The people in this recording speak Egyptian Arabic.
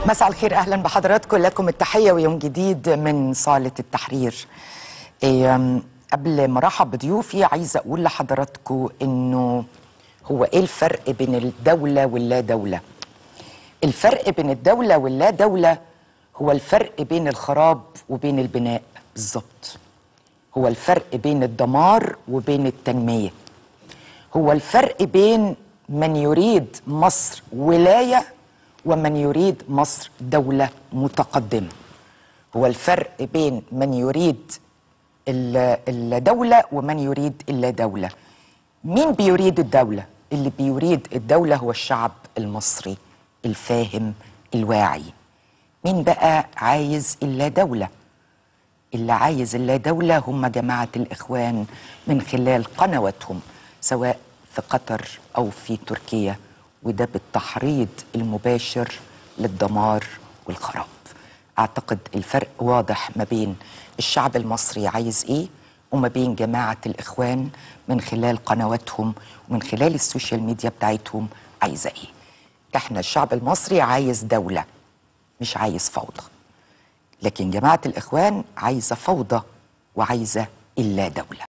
مساء الخير اهلا بحضراتكم لكم التحيه ويوم جديد من صاله التحرير إيه قبل ما ارحب بضيوفي عايزه اقول لحضراتكم انه هو ايه الفرق بين الدوله واللا دوله الفرق بين الدوله واللا دوله هو الفرق بين الخراب وبين البناء بالظبط هو الفرق بين الدمار وبين التنميه هو الفرق بين من يريد مصر ولايه ومن يريد مصر دوله متقدمه هو الفرق بين من يريد ال- الدوله ومن يريد اللا دوله مين بيريد الدوله اللي بيريد الدوله هو الشعب المصري الفاهم الواعي مين بقى عايز اللا دوله اللي عايز اللا دولة هم جماعة الإخوان من خلال قنواتهم سواء في قطر أو في تركيا وده بالتحريض المباشر للدمار والخراب أعتقد الفرق واضح ما بين الشعب المصري عايز إيه وما بين جماعة الإخوان من خلال قنواتهم ومن خلال السوشيال ميديا بتاعتهم عايزة إيه إحنا الشعب المصري عايز دولة مش عايز فوضى لكن جماعة الإخوان عايزة فوضى وعايزة إلا دولة